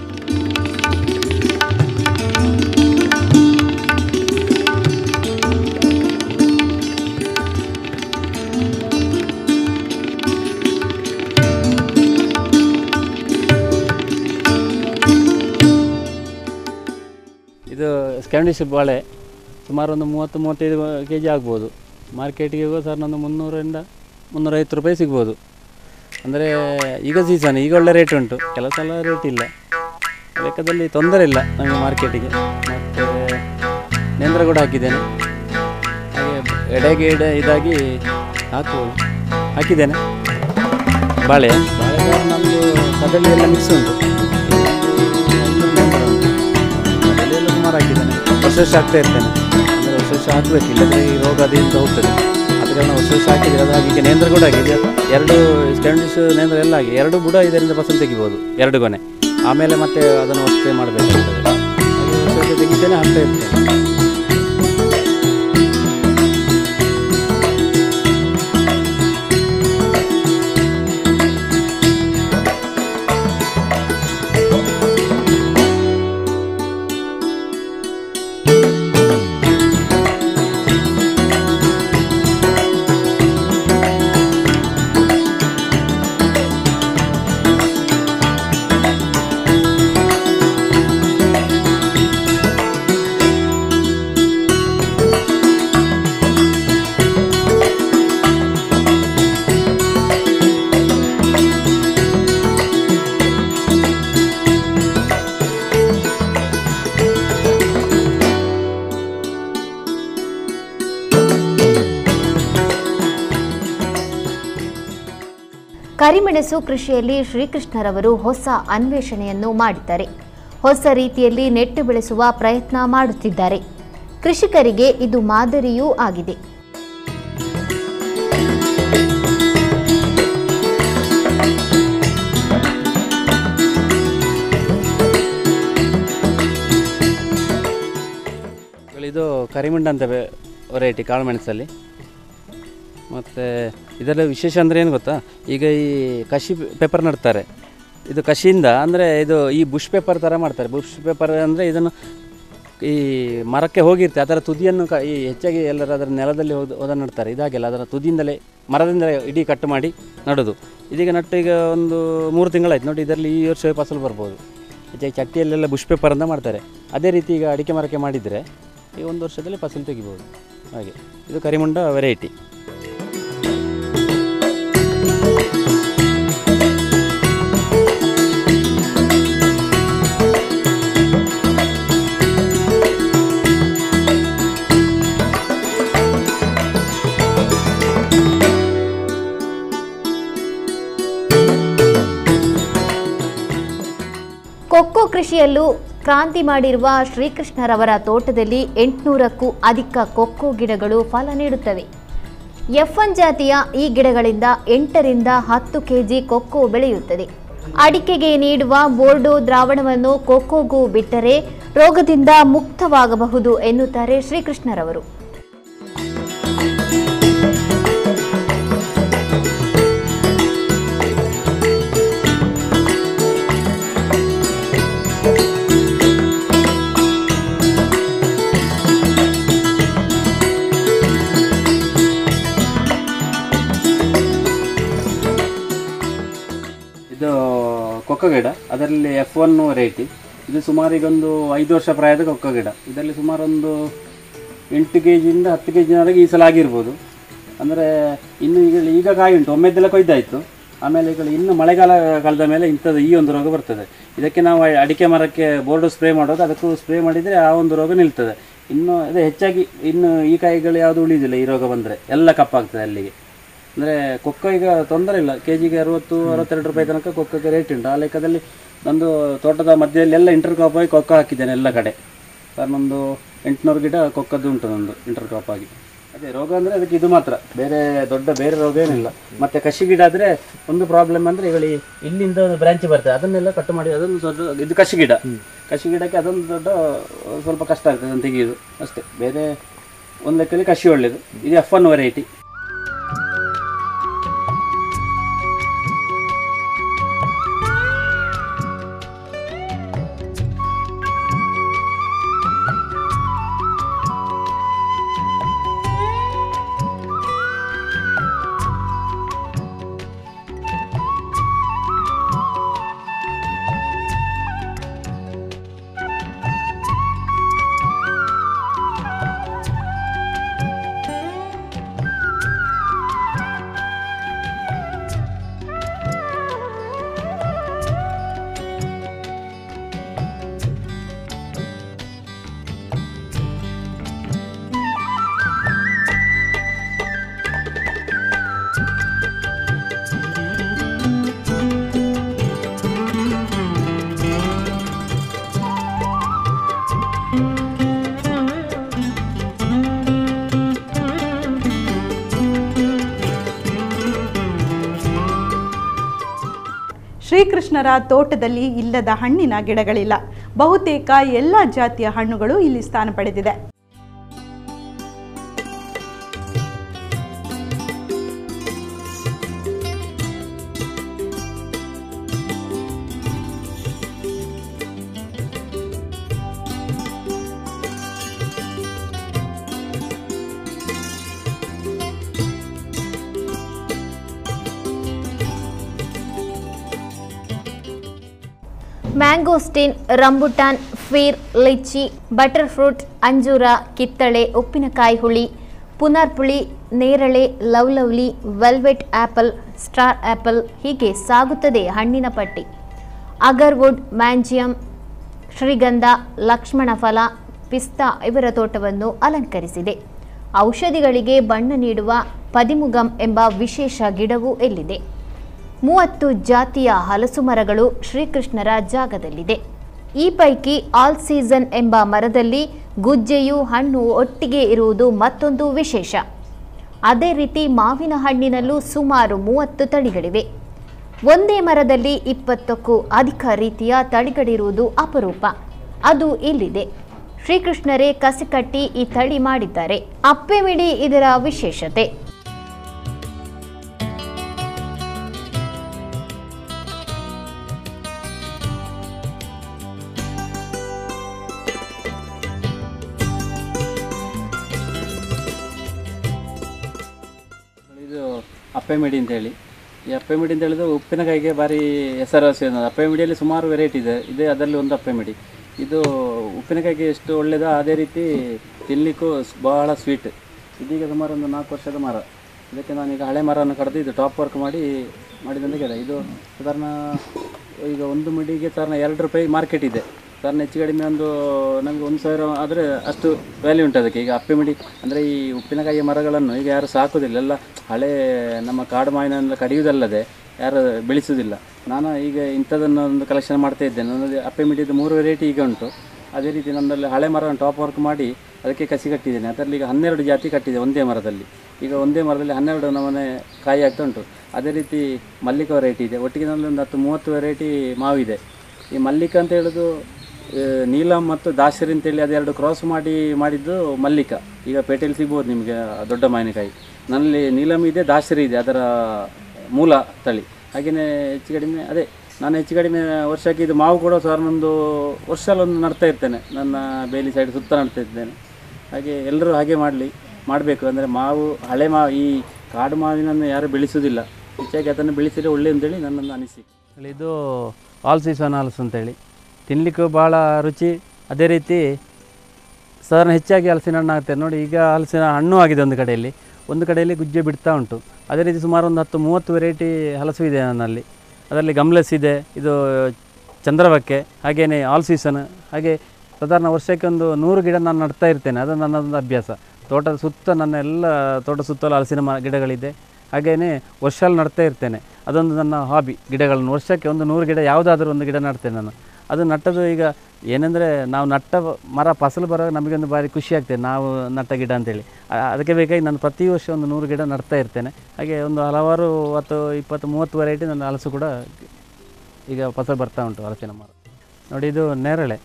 ಇದು ಸ್ಕ್ಯಾಂಡಿಶ್ ಬಾಳೆ ಸುಮಾರು ಒಂದು ಮೂವತ್ತು ಮೂವತ್ತೈದು ಕೆ ಜಿ ಆಗ್ಬೋದು ಮಾರ್ಕೆಟಿಗೆ ಹೋಗೋ ಸರ್ ಒಂದು ಮುನ್ನೂರರಿಂದ ಮುನ್ನೂರೈವತ್ತು ರೂಪಾಯಿ ಸಿಗ್ಬೋದು ಅಂದರೆ ಈಗ ಸೀಸನ್ ಈಗ ಒಳ್ಳೆ ರೇಟ್ ಉಂಟು ಕೆಲವು ಸಲ ರೇಟ್ ಇಲ್ಲ ಲೆಕ್ಕದಲ್ಲಿ ತೊಂದರೆ ಇಲ್ಲ ನಮಗೆ ಮಾರ್ಕೆಟಿಗೆ ಮತ್ತು ನೇಂದ್ರ ಕೂಡ ಹಾಕಿದ್ದೇನೆ ಹಾಗೆ ಎಡೆಗೆ ಎಡೆ ಇದಾಗಿ ಹಾಕ್ಬೋದು ಹಾಕಿದ್ದೇನೆ ಬಾಳೆ ಬಾಳೆ ಸರ್ ನಮ್ಮದು ಕದಳಿ ಎಲ್ಲ ಮಿಕ್ಸ್ ಉಂಟು ಒಂದು ನೇಂದ್ರ ಉಂಟು ಅದೆಲ್ಲ ಸುಮಾರು ಹಾಕಿದ್ದೇನೆ ವರ್ಷ ವರ್ಷ ಹಾಕ್ತಾ ಇರ್ತೇನೆ ಅಂದರೆ ವರ್ಷ ವರ್ಷ ಹಾಕಬೇಕು ಇಲ್ಲದ್ರೆ ಈ ರೋಗ ಅದರಿಂದ ಹೋಗ್ತದೆ ಅದ ಕಾರಣ ವರ್ಷ ವರ್ಷ ಹಾಕಿದ್ರೆ ಅದು ಹಾಗೆ ಈಗ ನೇಂದ್ರ ಕೂಡ ಆಗಿದೆ ಎರಡು ಸ್ಕ್ಯಾಂಡಿಶ್ ನೇಂದ್ರ ಎಲ್ಲ ಆಗಿ ಎರಡು ಬುಡ ಇದರಿಂದ ಫಸಲು ತೆಗಿಬೋದು ಎರಡು ಗೊನೆ ಆಮೇಲೆ ಮತ್ತೆ ಅದನ್ನು ಸ್ಪ್ರೇ ಮಾಡಬೇಕಾಗ್ತದೆ ಹಾಗೆ ವರ್ಷ ವರ್ಷ ತೆಗಿತೇನೆ ಹಾಕ್ತಾ ಇರ್ತೇನೆ ಕರಿಮೆಣಸು ಕೃಷಿಯಲ್ಲಿ ಶ್ರೀಕೃಷ್ಣರವರು ಹೊಸ ಅನ್ವೇಷಣೆಯನ್ನು ಮಾಡಿದ್ದಾರೆ ಹೊಸ ರೀತಿಯಲ್ಲಿ ನೆಟ್ಟು ಬೆಳೆಸುವ ಪ್ರಯತ್ನ ಮಾಡುತ್ತಿದ್ದಾರೆ ಕೃಷಿಕರಿಗೆ ಇದು ಮಾದರಿಯೂ ಆಗಿದೆ ಇದು ಕರಿಮುಂಡ ಅಂತ ವೆರೈಟಿ ಕಾಳು ಮೆಣಸಲ್ಲಿ ಮತ್ತು ಇದರಲ್ಲಿ ವಿಶೇಷ ಅಂದರೆ ಏನು ಗೊತ್ತಾ ಈಗ ಈ ಕಸಿ ಪೇಪರ್ ನಡ್ತಾರೆ ಇದು ಕಸಿಯಿಂದ ಅಂದರೆ ಇದು ಈ ಬುಷ್ ಪೇಪರ್ ಥರ ಮಾಡ್ತಾರೆ ಬುಷ್ ಪೇಪರ್ ಅಂದರೆ ಇದನ್ನು ಈ ಮರಕ್ಕೆ ಹೋಗಿರುತ್ತೆ ಅದರ ತುದಿಯನ್ನು ಕ ಈ ಹೆಚ್ಚಾಗಿ ಎಲ್ಲರೂ ಅದರ ನೆಲದಲ್ಲಿ ಹೋದ ಹೋದ ನಡ್ತಾರೆ ಇದಾಗಿಲ್ಲ ಅದರ ತುದಿಯಿಂದಲೇ ಮರದಿಂದಲೇ ಇಡೀ ಕಟ್ ಮಾಡಿ ನಡೋದು ಇದೀಗ ನಟ್ಟು ಈಗ ಒಂದು ಮೂರು ತಿಂಗಳಾಯ್ತು ನೋಡಿ ಇದರಲ್ಲಿ ಈ ವರ್ಷ ಫಸಲು ಬರ್ಬೋದು ಹೆಚ್ಚಾಗಿ ಚಟ್ಟಿಯಲ್ಲೆಲ್ಲ ಬುಷ್ ಪೇಪರ್ ಅಂತ ಮಾಡ್ತಾರೆ ಅದೇ ರೀತಿ ಈಗ ಅಡಿಕೆ ಮರಕ್ಕೆ ಮಾಡಿದರೆ ಈ ಒಂದು ವರ್ಷದಲ್ಲಿ ಫಸಲು ತೆಗಿಬೋದು ಹಾಗೆ ಇದು ಕರಿಮುಂಡ ವೆರೈಟಿ ಕೊಕ್ಕೋ ಕೃಷಿಯಲ್ಲೂ ಕ್ರಾಂತಿ ಮಾಡಿರುವ ಶ್ರೀಕೃಷ್ಣರವರ ತೋಟದಲ್ಲಿ ಎಂಟುನೂರಕ್ಕೂ ಅಧಿಕ ಕೊಕ್ಕೋ ಗಿಡಗಳು ಫಲ ನೀಡುತ್ತವೆ ಎಫ್ ಒನ್ ಜಾತಿಯ ಈ ಗಿಡಗಳಿಂದ ಎಂಟರಿಂದ ಹತ್ತು ಕೆಜಿ ಕೊಕ್ಕೋ ಬೆಳೆಯುತ್ತದೆ ಅಡಿಕೆಗೆ ನೀಡುವ ಬೋರ್ಡೋ ದ್ರಾವಣವನ್ನು ಕೊಕ್ಕೋಗೂ ಬಿಟ್ಟರೆ ರೋಗದಿಂದ ಮುಕ್ತವಾಗಬಹುದು ಎನ್ನುತ್ತಾರೆ ಶ್ರೀಕೃಷ್ಣರವರು ಇದು ಕೊಕ್ಕ ಗಿಡ ಅದರಲ್ಲಿ ಎಫ್ ಒನ್ ವೆರೈಟಿ ಇದು ಸುಮಾರು ಈಗ ಒಂದು ಐದು ವರ್ಷ ಪ್ರಾಯದ ಕೊಕ್ಕ ಗಿಡ ಇದರಲ್ಲಿ ಸುಮಾರು ಒಂದು ಎಂಟು ಕೆ ಜಿಯಿಂದ ಹತ್ತು ಕೆ ಜಿನವರೆಗೆ ಈ ಸಲ ಆಗಿರ್ಬೋದು ಅಂದರೆ ಇನ್ನು ಈಗ ಈಗ ಕಾಯಿ ಉಂಟು ಒಮ್ಮೆದ್ದೆಲ್ಲ ಕೊಯ್ದಾಯಿತು ಆಮೇಲೆ ಈಗ ಇನ್ನು ಮಳೆಗಾಲ ಕಳೆದ ಮೇಲೆ ಇಂಥದ್ದು ಈ ಒಂದು ರೋಗ ಬರ್ತದೆ ಇದಕ್ಕೆ ನಾವು ಅಡಿಕೆ ಮರಕ್ಕೆ ಬೋರ್ಡು ಸ್ಪ್ರೇ ಮಾಡೋದು ಅದಕ್ಕೂ ಸ್ಪ್ರೇ ಮಾಡಿದರೆ ಆ ಒಂದು ರೋಗ ನಿಲ್ತದೆ ಇನ್ನು ಅದೇ ಹೆಚ್ಚಾಗಿ ಇನ್ನು ಈ ಕಾಯಿಗಳು ಯಾವುದು ಉಳಿಯೋದಿಲ್ಲ ಈ ರೋಗ ಬಂದರೆ ಎಲ್ಲ ಕಪ್ಪಾಗ್ತದೆ ಅಲ್ಲಿಗೆ ಅಂದರೆ ಕೊಕ್ಕ ಈಗ ತೊಂದರೆ ಇಲ್ಲ ಕೆ ಜಿಗೆ ಅರವತ್ತು ಅರವತ್ತೆರಡು ರೂಪಾಯಿ ತನಕ ಕೊಕ್ಕಕ್ಕೆ ರೇಟ್ ಉಂಟು ಆ ಲೆಕ್ಕದಲ್ಲಿ ನಂದು ತೋಟದ ಮಧ್ಯದಲ್ಲಿ ಎಲ್ಲ ಇಂಟರ್ ಕ್ರಾಪ್ ಆಗಿ ಕೊಕ್ಕ ಹಾಕಿದ್ದೇನೆ ಎಲ್ಲ ಕಡೆ ಸರ್ ನಂದು ಎಂಟುನೂರು ಗಿಡ ಕೊಕ್ಕದ್ದು ಉಂಟು ನಂದು ಇಂಟರ್ ಕ್ರಾಪ್ ಆಗಿ ಅದೇ ರೋಗ ಅಂದರೆ ಅದಕ್ಕೆ ಇದು ಮಾತ್ರ ಬೇರೆ ದೊಡ್ಡ ಬೇರೆ ರೋಗ ಏನಿಲ್ಲ ಮತ್ತು ಕಸಿ ಗಿಡ ಆದರೆ ಒಂದು ಪ್ರಾಬ್ಲಮ್ ಅಂದರೆ ಈಗ ಈ- ಇಲ್ಲಿಂದ ಬ್ರಾಂಚ್ ಬರ್ತದೆ ಅದನ್ನೆಲ್ಲ ಕಟ್ ಮಾಡಿ ಅದೊಂದು ದೊಡ್ಡ ಇದು ಕಸಿ ಗಿಡ ಕಸಿ ಗಿಡಕ್ಕೆ ಅದೊಂದು ದೊಡ್ಡ ಸ್ವಲ್ಪ ಕಷ್ಟ ಆಗ್ತದೆ ಅದನ್ನು ತೆಗೆಯೋದು ಅಷ್ಟೇ ಬೇರೆ ಒಂದು ಲೆಕ್ಕದಲ್ಲಿ ಕಸಿ ಒಳ್ಳೆಯದು ಇದು ಎಫ್ ಒನ್ ವೆರೈಟಿ ಶ್ರೀಕೃಷ್ಣರ ತೋಟದಲ್ಲಿ ಇಲ್ಲದ ಹಣ್ಣಿನ ಗಿಡಗಳಿಲ್ಲ ಬಹುತೇಕ ಎಲ್ಲ ಜಾತಿಯ ಹಣ್ಣುಗಳು ಇಲ್ಲಿ ಸ್ಥಾನ ಪಡೆದಿದೆ ಮ್ಯಾಂಗೋಸ್ಟಿನ್ ರಂಬುಟಾನ್ ಫೀರ್ ಲಿಚಿ ಬಟರ್ ಫ್ರೂಟ್ ಅಂಜೂರ ಕಿತ್ತಳೆ ಉಪ್ಪಿನಕಾಯಿ ಹುಳಿ ಪುನರ್ಪುಳಿ ನೇರಳೆ ಲವ್ಲವ್ಲಿ ವೆಲ್ವೆಟ್ ಆಪಲ್ ಸ್ಟಾರ್ ಆಪಲ್ ಹೀಗೆ ಸಾಗುತ್ತದೆ ಹಣ್ಣಿನ ಪಟ್ಟಿ ಅಗರ್ವುಡ್ ಮ್ಯಾಂಜಿಯಂ ಶ್ರೀಗಂಧ ಲಕ್ಷ್ಮಣ ಫಲ ಪಿಸ್ತಾ ಇವರ ತೋಟವನ್ನು ಅಲಂಕರಿಸಿದೆ ಔಷಧಿಗಳಿಗೆ ಬಣ್ಣ ನೀಡುವ ಪದಿಮುಗಂ ಎಂಬ ವಿಶೇಷ ಗಿಡವೂ ಇಲ್ಲಿದೆ ಮೂವತ್ತು ಜಾತಿಯ ಹಲಸು ಮರಗಳು ಶ್ರೀಕೃಷ್ಣರ ಜಾಗದಲ್ಲಿದೆ ಈ ಪೈಕಿ ಆಲ್ ಸೀಸನ್ ಎಂಬ ಮರದಲ್ಲಿ ಗುಜ್ಜೆಯು ಹಣ್ಣು ಒಟ್ಟಿಗೆ ಇರುವುದು ಮತ್ತೊಂದು ವಿಶೇಷ ಅದೇ ರೀತಿ ಮಾವಿನ ಹಣ್ಣಿನಲ್ಲೂ ಸುಮಾರು ಮೂವತ್ತು ತಳಿಗಳಿವೆ ಒಂದೇ ಮರದಲ್ಲಿ ಇಪ್ಪತ್ತಕ್ಕೂ ಅಧಿಕ ರೀತಿಯ ತಳಿಗಳಿರುವುದು ಅಪರೂಪ ಅದು ಇಲ್ಲಿದೆ ಶ್ರೀಕೃಷ್ಣರೇ ಕಸಿಕಟ್ಟಿ ಈ ತಳಿ ಮಾಡಿದ್ದಾರೆ ಅಪ್ಪೆಮಿಡಿ ಇದರ ವಿಶೇಷತೆ ಇದು ಅಪ್ಪೆ ಮೆಡಿ ಅಂತೇಳಿ ಈ ಅಪ್ಪೆ ಮಿಡಿ ಅಂತ ಹೇಳಿದ್ರೆ ಉಪ್ಪಿನಕಾಯಿಗೆ ಭಾರಿ ಹೆಸರುವಾಸಿ ಅನ್ನೋದು ಅಪ್ಪೆ ಮಿಡಿಯಲ್ಲಿ ಸುಮಾರು ವೆರೈಟಿ ಇದೆ ಇದೆ ಅದರಲ್ಲಿ ಒಂದು ಅಪ್ಪೆ ಮಿಡಿ ಇದು ಉಪ್ಪಿನಕಾಯಿಗೆ ಎಷ್ಟು ಒಳ್ಳೆಯದೋ ಅದೇ ರೀತಿ ತಿನ್ನಲಿಕ್ಕೂ ಸ್- ಬಹಳ ಸ್ವೀಟ್ ಇದೀಗ ಸುಮಾರು ಒಂದು ನಾಲ್ಕು ವರ್ಷದ ಮರ ಇದಕ್ಕೆ ನಾನೀಗ ಹಳೆ ಮರವನ್ನು ಕಡಿದು ಇದು ಟಾಪ್ ವರ್ಕ್ ಮಾಡಿ ಮಾಡಿದಂತ ಗಿಡ ಇದು ಸಾಧಾರಣ ಈಗ ಒಂದು ಮಿಡಿಗೆ ಸಾಧಾರಣ ಎರಡು ರೂಪಾಯಿ ಮಾರ್ಕೆಟ್ ಇದೆ ಸಾಧಾರಣ ಹೆಚ್ಚು ಕಡಿಮೆ ಒಂದು ನಮಗೆ ಒಂದು ಸಾವಿರ ಆದರೆ ಅಷ್ಟು ವ್ಯಾಲ್ಯೂ ಉಂಟು ಅದಕ್ಕೆ ಈಗ ಅಪ್ಪೆ ಮಿಡಿ ಅಂದರೆ ಈ ಉಪ್ಪಿನಕಾಯಿಯ ಮರಗಳನ್ನು ಈಗ ಯಾರು ಸಾಕೋದಿಲ್ಲ ಎಲ್ಲ ಹಳೆ ನಮ್ಮ ಕಾಡು ಮಾವಿನೆಲ್ಲ ಕಡಿಯುವುದಲ್ಲದೆ ಯಾರು ಬೆಳೆಸುವುದಿಲ್ಲ ನಾನು ಈಗ ಇಂಥದನ್ನು ಒಂದು ಕಲೆಕ್ಷನ್ ಮಾಡ್ತಾ ಇದ್ದೇನೆ ನನ್ನಲ್ಲಿ ಅಪ್ಪೆ ಮಿಡಿದು ಮೂರು ವೆರೈಟಿ ಈಗ ಉಂಟು ಅದೇ ರೀತಿ ನನ್ನಲ್ಲಿ ಹಳೆ ಮರವನ್ನು ಟಾಪ್ ವರ್ಕ್ ಮಾಡಿ ಅದಕ್ಕೆ ಕಸಿ ಕಟ್ಟಿದ್ದೇನೆ ಅದರಲ್ಲಿ ಈಗ ಹನ್ನೆರಡು ಜಾತಿ ಕಟ್ಟಿದೆ ಒಂದೇ ಮರದಲ್ಲಿ ಈಗ ಒಂದೇ ಮರದಲ್ಲಿ ಹನ್ನೆರಡು ನಮೂನೆ ಕಾಯಿ ಆಗ್ತಾ ಉಂಟು ಅದೇ ರೀತಿ ಮಲ್ಲಿಕ ವೆರೈಟಿ ಇದೆ ಒಟ್ಟಿಗೆ ನನ್ನಲ್ಲಿ ಒಂದು ಹತ್ತು ಮೂವತ್ತು ವೆರೈಟಿ ಮಾವಿದೆ ಈ ಮಲ್ಲಿಕ ಅಂತ ಹೇಳೋದು ಆ, ನೀಲಂ ಮತ್ತು ದಾಸರಿ ಅಂತೇಳಿ ಅದೆರಡು ಕ್ರಾಸ್ ಮಾಡಿ ಮಾಡಿದ್ದು ಮಲ್ಲಿಕ ಈಗ ಪೇಟೆಯಲ್ಲಿ ಸಿಗ್ಬೋದು ನಿಮಗೆ ಆ ದೊಡ್ಡ ಮಾವಿನಕಾಯಿ ನನ್ನಲ್ಲಿ ನೀಲಂ ಇದೆ ದಾಸರಿ ಇದೆ ಅದರ ಮೂಲ ತಳಿ ಹಾಗೆಯೇ ಹೆಚ್ಚು ಕಡಿಮೆ ಅದೇ ನಾನು ಹೆಚ್ಚು ಕಡಿಮೆ ವರ್ಷಕ್ಕೆ ಇದು ಮಾವು ಕೂಡ ಸಾಧಾರಣ ಒಂದು ವರ್ಷಲ್ಲೊಂದು ನಡ್ತಾ ಇರ್ತೇನೆ ನನ್ನ ಬೇಲಿ ಸೈಡ್ ಸುತ್ತ ನಡ್ತಾ ಇದ್ದೇನೆ ಹಾಗೆ ಎಲ್ಲರೂ ಹಾಗೆ ಮಾಡಲಿ ಮಾಡಬೇಕು ಅಂದರೆ ಮಾವು ಹಳೆ ಮಾವು ಈ ಕಾಡು ಮಾವಿನನ್ನು ಯಾರು ಬೆಳೆಸುವುದಿಲ್ಲ ಹೆಚ್ಚಾಗಿ ಅದನ್ನು ಬೆಳೆಸಿದರೆ ಒಳ್ಳೆ ಅಂತೇಳಿ ನನ್ನೊಂದು ಅನಿಸಿಕೆ ಇದು ಆಲ್ ಸೀಸನ್ ಆಲ್ಸ್ ಅಂತೇಳಿ ತಿನ್ನಲಿಕ್ಕೂ ಭಾಳ ರುಚಿ ಅದೇ ರೀತಿ ಸಾಧಾರಣ ಹೆಚ್ಚಾಗಿ ಹಲಸಿನ ಹಣ್ಣು ಆಗುತ್ತೆ ನೋಡಿ ಈಗ ಹಲಸಿನ ಹಣ್ಣು ಆಗಿದೆ ಒಂದು ಕಡೆಯಲ್ಲಿ ಒಂದು ಕಡೆಯಲ್ಲಿ ಗುಜ್ಜೆ ಬಿಡ್ತಾ ಉಂಟು ಅದೇ ರೀತಿ ಸುಮಾರು ಒಂದು ಹತ್ತು ಮೂವತ್ತು ವೆರೈಟಿ ಹಲಸು ಇದೆ ನನ್ನಲ್ಲಿ ಅದರಲ್ಲಿ ಗಮ್ಲೆಸ್ ಇದೆ ಇದು ಚಂದ್ರವಕ್ಕೆ ಹಾಗೆಯೇ ಆಲ್ ಸೀಸನ್ ಹಾಗೆ ಸಾಧಾರಣ ವರ್ಷಕ್ಕೆ ಒಂದು ನೂರು ಗಿಡ ನಾನು ನಡ್ತಾ ಇರ್ತೇನೆ ಅದು ನನ್ನದೊಂದು ಅಭ್ಯಾಸ ತೋಟದ ಸುತ್ತ ನನ್ನ ಎಲ್ಲ ತೋಟ ಸುತ್ತಲೂ ಹಲಸಿನ ಮ ಗಿಡಗಳಿದೆ ಹಾಗೆಯೇ ವರ್ಷಲ್ಲಿ ನಡ್ತಾ ಇರ್ತೇನೆ ಅದೊಂದು ನನ್ನ ಹಾಬಿ ಗಿಡಗಳನ್ನು ವರ್ಷಕ್ಕೆ ಒಂದು ನೂರು ಗಿಡ ಯಾವುದಾದ್ರೂ ಒಂದು ಗಿಡ ನಡ್ತೇನೆ ನಾನು ಅದು ನಟ್ಟದು ಈಗ ಏನೆಂದರೆ ನಾವು ನಟ್ಟ ಮರ ಫಸಲು ಬರೋ ನಮಗೊಂದು ಭಾರಿ ಖುಷಿ ಆಗ್ತದೆ ನಾವು ನಟ್ಟ ಗಿಡ ಅಂತೇಳಿ ಆ- ಅದಕ್ಕೆ ಬೇಕಾಗಿ ನಾನು ಪ್ರತಿ ವರ್ಷ ಒಂದು ನೂರು ಗಿಡ ನಡ್ತಾ ಇರ್ತೇನೆ ಹಾಗೆ ಒಂದು ಹಲವಾರು ಹತ್ತು ಇಪ್ಪತ್ತು ಮೂವತ್ತು ವೆರೈಟಿ ನನ್ನ ಹಲಸು ಕೂಡ ಈಗ ಫಸಲು ಬರ್ತಾ ಉಂಟು ಹಲಸಿನ ಮರ ನೋಡಿ ಇದು ನೇರಳೆ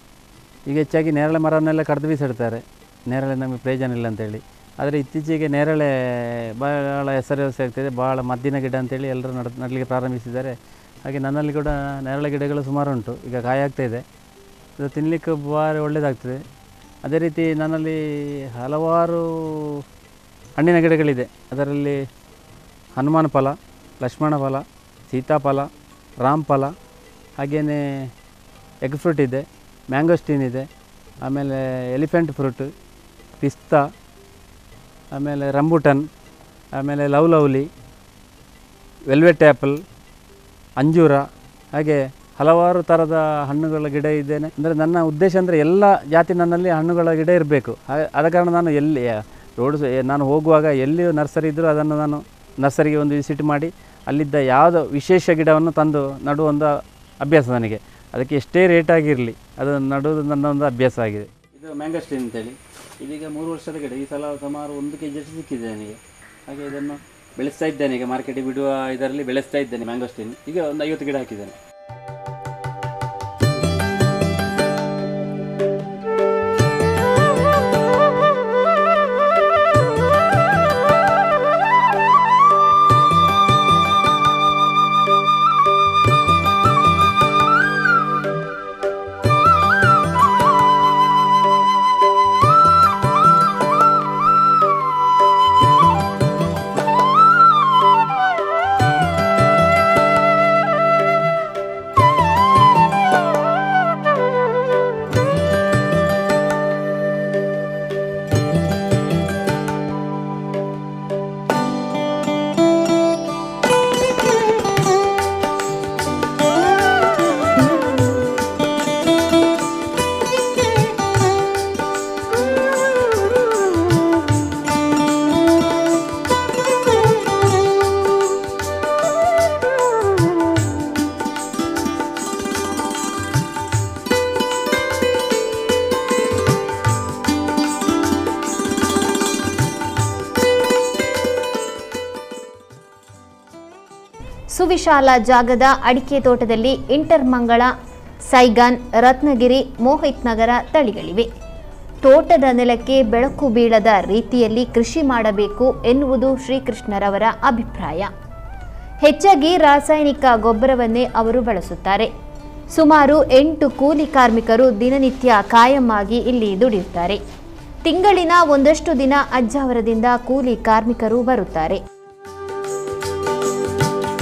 ಈಗ ಹೆಚ್ಚಾಗಿ ನೇರಳೆ ಮರವನ್ನೆಲ್ಲ ಕಡ್ದು ಬೀಸಿಡ್ತಾರೆ ನೇರಳೆ ನಮಗೆ ಪ್ರಯೋಜನ ಇಲ್ಲ ಅಂತೇಳಿ ಆದರೆ ಇತ್ತೀಚೆಗೆ ನೇರಳೆ ಭಾಳ ಹೆಸರುವಾಸಿ ಆಗ್ತಿದೆ ಭಾಳ ಮದ್ದಿನ ಗಿಡ ಅಂತೇಳಿ ಎಲ್ಲರೂ ನಡ್ ನಡಲಿಕ್ಕೆ ಪ್ರಾರಂಭಿಸಿದ್ದಾರೆ ಹಾಗೆ ನನ್ನಲ್ಲಿ ಕೂಡ ನೇರಳೆ ಗಿಡಗಳು ಸುಮಾರು ಉಂಟು ಈಗ ಕಾಯಿ ಆಗ್ತಾ ಇದೆ ಇದು ತಿನ್ನಲಿಕ್ಕೆ ಭಾರಿ ಒಳ್ಳೆಯದಾಗ್ತದೆ ಅದೇ ರೀತಿ ನನ್ನಲ್ಲಿ ಹಲವಾರು ಹಣ್ಣಿನ ಗಿಡಗಳಿದೆ ಅದರಲ್ಲಿ ಹನುಮಾನ ಫಲ ಲಕ್ಷ್ಮಣ ಫಲ ಸೀತಾಫಲ ರಾಮ್ ಫಲ ಹಾಗೆಯೇ ಎಗ್ ಫ್ರೂಟ್ ಇದೆ ಮ್ಯಾಂಗೋಸ್ಟೀನ್ ಇದೆ ಆಮೇಲೆ ಎಲಿಫೆಂಟ್ ಫ್ರೂಟ್ ಪಿಸ್ತಾ ಆಮೇಲೆ ರಂಬುಟನ್ ಆಮೇಲೆ ಲವ್ ಲವ್ಲಿ ವೆಲ್ವೆಟ್ ಆ್ಯಪಲ್ ಅಂಜೂರ ಹಾಗೆ ಹಲವಾರು ಥರದ ಹಣ್ಣುಗಳ ಗಿಡ ಇದ್ದೇನೆ ಅಂದರೆ ನನ್ನ ಉದ್ದೇಶ ಅಂದರೆ ಎಲ್ಲ ಜಾತಿ ನನ್ನಲ್ಲಿ ಹಣ್ಣುಗಳ ಗಿಡ ಇರಬೇಕು ಆದ ಕಾರಣ ನಾನು ಎಲ್ಲಿ ರೋಡ್ ನಾನು ಹೋಗುವಾಗ ಎಲ್ಲಿ ನರ್ಸರಿ ಇದ್ದರೂ ಅದನ್ನು ನಾನು ನರ್ಸರಿಗೆ ಒಂದು ವಿಸಿಟ್ ಮಾಡಿ ಅಲ್ಲಿದ್ದ ಯಾವುದೋ ವಿಶೇಷ ಗಿಡವನ್ನು ತಂದು ನಡುವ ಒಂದು ಅಭ್ಯಾಸ ನನಗೆ ಅದಕ್ಕೆ ಎಷ್ಟೇ ರೇಟ್ ಆಗಿರಲಿ ಅದು ನಡುವುದು ನನ್ನ ಒಂದು ಅಭ್ಯಾಸ ಆಗಿದೆ ಇದು ಮ್ಯಾಂಗೋಸ್ಟೀನ್ ಅಂತೇಳಿ ಇದೀಗ ಮೂರು ವರ್ಷದ ಗಿಡ ಈ ಸಲ ಸುಮಾರು ಒಂದು ಕೆ ಜಿಯಷ್ಟು ಸಿಕ್ಕಿದೆ ನನಗೆ ಹಾಗೆ ಇದನ್ನು ಬೆಳೆಸ್ತಾ ಇದ್ದೇನೆ ಈಗ ಮಾರ್ಕೆಟಿಗೆ ಬಿಡುವ ಇದರಲ್ಲಿ ಬೆಳೆಸ್ತಾ ಇದ್ದೇನೆ ಮ್ಯಾಂಗೋಸ್ಟೀನ್ ಈಗ ಒಂದು ಐವತ್ತು ಗಿಡ ಹಾಕಿದ್ದೇನೆ ಸುವಿಶಾಲ ಜಾಗದ ಅಡಿಕೆ ತೋಟದಲ್ಲಿ ಇಂಟರ್ಮಂಗಳ ಸೈಗಾನ್ ರತ್ನಗಿರಿ ಮೋಹಿತ್ ನಗರ ತಳಿಗಳಿವೆ ತೋಟದ ನೆಲಕ್ಕೆ ಬೆಳಕು ಬೀಳದ ರೀತಿಯಲ್ಲಿ ಕೃಷಿ ಮಾಡಬೇಕು ಎನ್ನುವುದು ಶ್ರೀಕೃಷ್ಣರವರ ಅಭಿಪ್ರಾಯ ಹೆಚ್ಚಾಗಿ ರಾಸಾಯನಿಕ ಗೊಬ್ಬರವನ್ನೇ ಅವರು ಬಳಸುತ್ತಾರೆ ಸುಮಾರು ಎಂಟು ಕೂಲಿ ಕಾರ್ಮಿಕರು ದಿನನಿತ್ಯ ಕಾಯಂ ಆಗಿ ಇಲ್ಲಿ ದುಡಿಯುತ್ತಾರೆ ತಿಂಗಳಿನ ಒಂದಷ್ಟು ದಿನ ಅಜ್ಜಾವರದಿಂದ ಕೂಲಿ ಕಾರ್ಮಿಕರು ಬರುತ್ತಾರೆ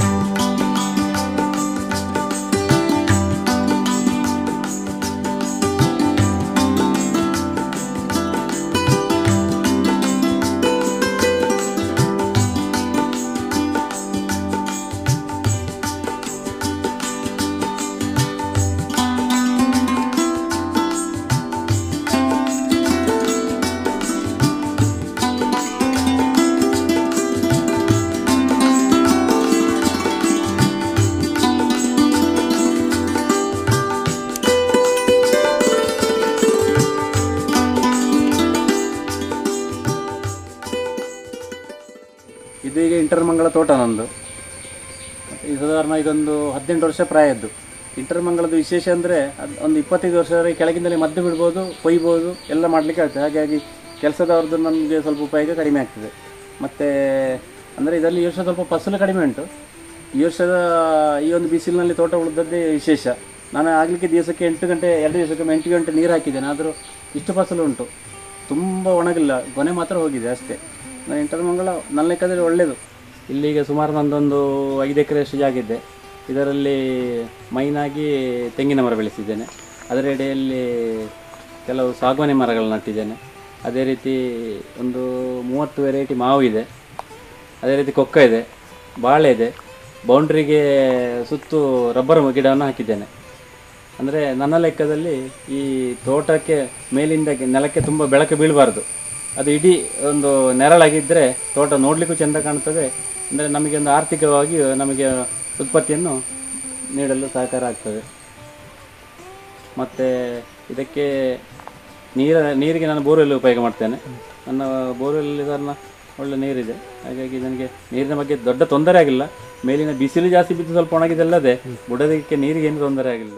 ಇಂಟರ್ಮಂಗಳ ತೋಟ ನಂದು ಈ ಸಾಧಾರಣ ಇದೊಂದು ಹದಿನೆಂಟು ವರ್ಷ ಪ್ರಾಯದ್ದು ಇಂಟರ್ಮಂಗಳದ ವಿಶೇಷ ಅಂದರೆ ಒಂದು ಇಪ್ಪತ್ತೈದು ವರ್ಷದ ಕೆಳಗಿಂದಲೇ ಮದ್ದು ಬಿಡ್ಬೋದು ಕೊಯ್ಬೋದು ಎಲ್ಲ ಮಾಡಲಿಕ್ಕೆ ಆಗ್ತದೆ ಹಾಗಾಗಿ ಕೆಲಸದವ್ರದ್ದು ನಮಗೆ ಸ್ವಲ್ಪ ಉಪಯೋಗ ಕಡಿಮೆ ಆಗ್ತದೆ ಮತ್ತು ಅಂದರೆ ಇದರಲ್ಲಿ ಈ ವರ್ಷ ಸ್ವಲ್ಪ ಫಸಲು ಕಡಿಮೆ ಉಂಟು ಈ ವರ್ಷದ ಈ ಒಂದು ಬಿಸಿಲಿನಲ್ಲಿ ತೋಟ ಉಳಿದದ್ದೇ ವಿಶೇಷ ನಾನು ಆಗಲಿಕ್ಕೆ ದಿವಸಕ್ಕೆ ಎಂಟು ಗಂಟೆ ಎರಡು ದಿವಸಕ್ಕೆ ಎಂಟು ಗಂಟೆ ನೀರು ಹಾಕಿದ್ದೇನೆ ಆದರೂ ಇಷ್ಟು ಫಸಲು ಉಂಟು ತುಂಬ ಒಣಗಿಲ್ಲ ಕೊನೆ ಮಾತ್ರ ಹೋಗಿದೆ ಅಷ್ಟೇ ನಾನು ಇಂಟರ್ಮಂಗಳ ನನ್ನ ಲೆಕ್ಕದಲ್ಲಿ ಒಳ್ಳೆಯದು ಇಲ್ಲಿಗೆ ಸುಮಾರು ನಂದೊಂದು ಐದು ಎಕರೆಯಷ್ಟು ಜಾಗ ಇದೆ ಇದರಲ್ಲಿ ಮೈನಾಗಿ ತೆಂಗಿನ ಮರ ಬೆಳೆಸಿದ್ದೇನೆ ಅದರ ಎಡೆಯಲ್ಲಿ ಕೆಲವು ಸಾಗುವಾನಿ ಮರಗಳು ನಟ್ಟಿದ್ದೇನೆ ಅದೇ ರೀತಿ ಒಂದು ಮೂವತ್ತು ವೆರೈಟಿ ಮಾವು ಇದೆ ಅದೇ ರೀತಿ ಕೊಕ್ಕ ಇದೆ ಬಾಳೆ ಇದೆ ಬೌಂಡ್ರಿಗೆ ಸುತ್ತು ರಬ್ಬರ್ ಗಿಡವನ್ನು ಹಾಕಿದ್ದೇನೆ ಅಂದರೆ ನನ್ನ ಲೆಕ್ಕದಲ್ಲಿ ಈ ತೋಟಕ್ಕೆ ಮೇಲಿಂದ ನೆಲಕ್ಕೆ ತುಂಬ ಬೆಳಕು ಬೀಳಬಾರ್ದು ಅದು ಇಡೀ ಒಂದು ನೆರಳಾಗಿದ್ದರೆ ತೋಟ ನೋಡಲಿಕ್ಕೂ ಚೆಂದ ಕಾಣ್ತದೆ ಅಂದರೆ ನಮಗೆ ಒಂದು ಆರ್ಥಿಕವಾಗಿ ನಮಗೆ ಉತ್ಪತ್ತಿಯನ್ನು ನೀಡಲು ಸಹಕಾರ ಆಗ್ತದೆ ಮತ್ತು ಇದಕ್ಕೆ ನೀರ ನೀರಿಗೆ ನಾನು ಬೋರ್ವೆಲ್ ಉಪಯೋಗ ಮಾಡ್ತೇನೆ ನನ್ನ ಬೋರ್ವೆಲ್ ಸಾಧಾರಣ ಒಳ್ಳೆ ನೀರಿದೆ ಹಾಗಾಗಿ ನನಗೆ ನೀರಿನ ಬಗ್ಗೆ ದೊಡ್ಡ ತೊಂದರೆ ಆಗಿಲ್ಲ ಮೇಲಿನ ಬಿಸಿಲು ಜಾಸ್ತಿ ಬಿದ್ದು ಸ್ವಲ್ಪ ಒಣಗಿದಲ್ಲದೆ ಬುಡದಕ್ಕೆ ನೀರಿಗೆ ಏನು ತೊಂದರೆ ಆಗಿಲ್ಲ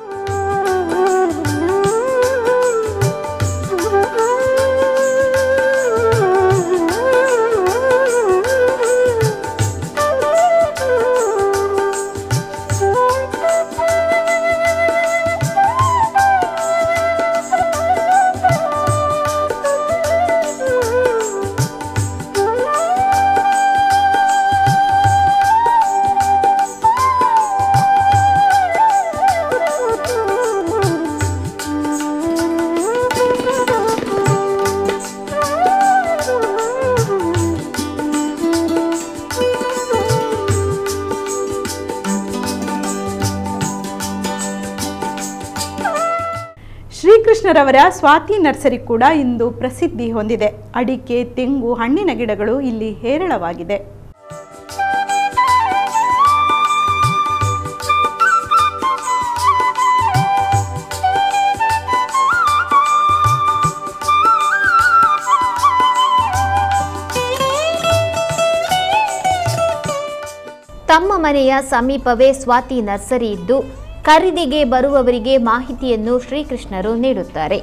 ಶ್ರೀಕೃಷ್ಣರವರ ಸ್ವಾತಿ ನರ್ಸರಿ ಕೂಡ ಇಂದು ಪ್ರಸಿದ್ಧಿ ಹೊಂದಿದೆ ಅಡಿಕೆ ತೆಂಗು ಹಣ್ಣಿನ ಗಿಡಗಳು ಇಲ್ಲಿ ಹೇರಳವಾಗಿದೆ ತಮ್ಮ ಮನೆಯ ಸಮೀಪವೇ ಸ್ವಾತಿ ನರ್ಸರಿ ಇದ್ದು ಖರೀದಿಗೆ ಬರುವವರಿಗೆ ಮಾಹಿತಿಯನ್ನು ಶ್ರೀಕೃಷ್ಣರು ನೀಡುತ್ತಾರೆ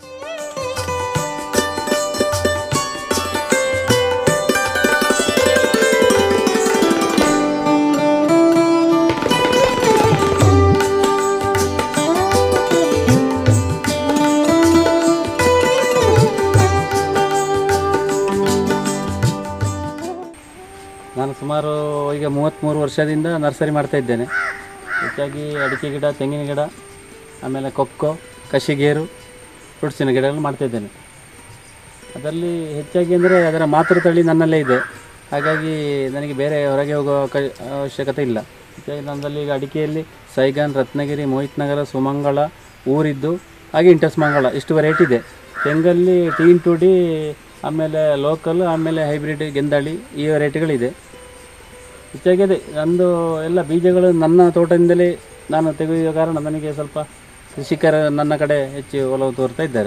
ನಾನು ಸುಮಾರು ಈಗ ಮೂವತ್ತ್ಮೂರು ವರ್ಷದಿಂದ ನರ್ಸರಿ ಮಾಡ್ತಾ ಇದ್ದೇನೆ ಹೆಚ್ಚಾಗಿ ಅಡಿಕೆ ಗಿಡ ತೆಂಗಿನ ಗಿಡ ಆಮೇಲೆ ಕೊಕ್ಕೋ ಕಶಿಗೇರು ಫ್ರೂಟ್ಸಿನ ಗಿಡಗಳು ಮಾಡ್ತಾ ಇದ್ದೇನೆ ಅದರಲ್ಲಿ ಹೆಚ್ಚಾಗಿ ಅಂದರೆ ಅದರ ಮಾತೃ ತಳಿ ನನ್ನಲ್ಲೇ ಇದೆ ಹಾಗಾಗಿ ನನಗೆ ಬೇರೆ ಹೊರಗೆ ಹೋಗೋ ಕ ಅವಶ್ಯಕತೆ ಇಲ್ಲ ಹೆಚ್ಚಾಗಿ ನನ್ನಲ್ಲಿ ಈಗ ಅಡಿಕೆಯಲ್ಲಿ ಸೈಗಾನ್ ರತ್ನಗಿರಿ ಮೋಹಿತ್ ನಗರ ಸುಮಂಗಳ ಊರಿದ್ದು ಹಾಗೆ ಇಂಟಸ್ ಮಂಗಳ ಇಷ್ಟು ವೆರೈಟಿ ಇದೆ ತೆಂಗಲ್ಲಿ ಟೀನ್ ಟು ಡಿ ಆಮೇಲೆ ಲೋಕಲ್ ಆಮೇಲೆ ಹೈಬ್ರಿಡ್ ಗೆಂದಾಳಿ ಈ ವೆರೈಟಿಗಳಿದೆ ಹೆಚ್ಚಾಗಿ ಅದೇ ನಂದು ಎಲ್ಲ ಬೀಜಗಳು ನನ್ನ ತೋಟದಿಂದಲೇ ನಾನು ತೆಗೆಯುವ ಕಾರಣ ನನಗೆ ಸ್ವಲ್ಪ ಕೃಷಿಕರ ನನ್ನ ಕಡೆ ಹೆಚ್ಚು ಒಲವು ತೋರ್ತಾ ಇದ್ದಾರೆ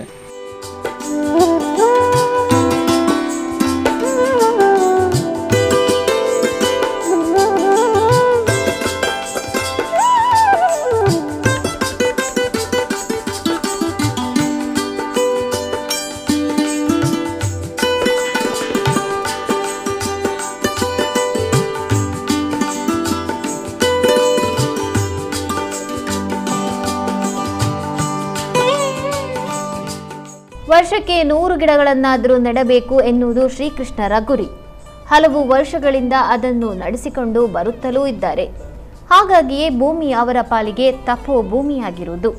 ವರ್ಷಕ್ಕೆ ನೂರು ಗಿಡಗಳನ್ನಾದರೂ ನೆಡಬೇಕು ಎನ್ನುವುದು ಶ್ರೀಕೃಷ್ಣರ ಗುರಿ ಹಲವು ವರ್ಷಗಳಿಂದ ಅದನ್ನು ನಡೆಸಿಕೊಂಡು ಬರುತ್ತಲೂ ಇದ್ದಾರೆ ಹಾಗಾಗಿಯೇ ಭೂಮಿ ಅವರ ಪಾಲಿಗೆ ತಪೋ ಭೂಮಿಯಾಗಿರುವುದು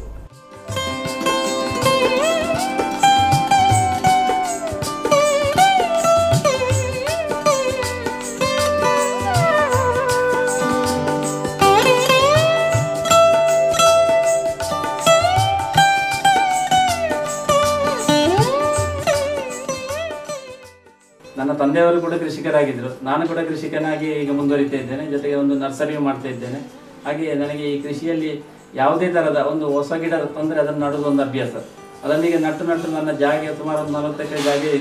ನನ್ನ ತಂದೆಯವರು ಕೂಡ ಕೃಷಿಕರಾಗಿದ್ದರು ನಾನು ಕೂಡ ಕೃಷಿಕನಾಗಿ ಈಗ ಮುಂದುವರಿತಾ ಇದ್ದೇನೆ ಜೊತೆಗೆ ಒಂದು ನರ್ಸರಿಯೂ ಮಾಡ್ತಾ ಇದ್ದೇನೆ ಹಾಗೆ ನನಗೆ ಈ ಕೃಷಿಯಲ್ಲಿ ಯಾವುದೇ ಥರದ ಒಂದು ಹೊಸ ಗಿಡ ತಂದರೆ ಅದನ್ನು ನಡುವುದು ಒಂದು ಅಭ್ಯಾಸ ಅದನ್ನೀಗ ನಟ್ಟು ನಟ್ಟು ನನ್ನ ಜಾಗ ಸುಮಾರು ಒಂದು ನಲವತ್ತು ಎಕರೆ ಜಾಗ ಇದೆ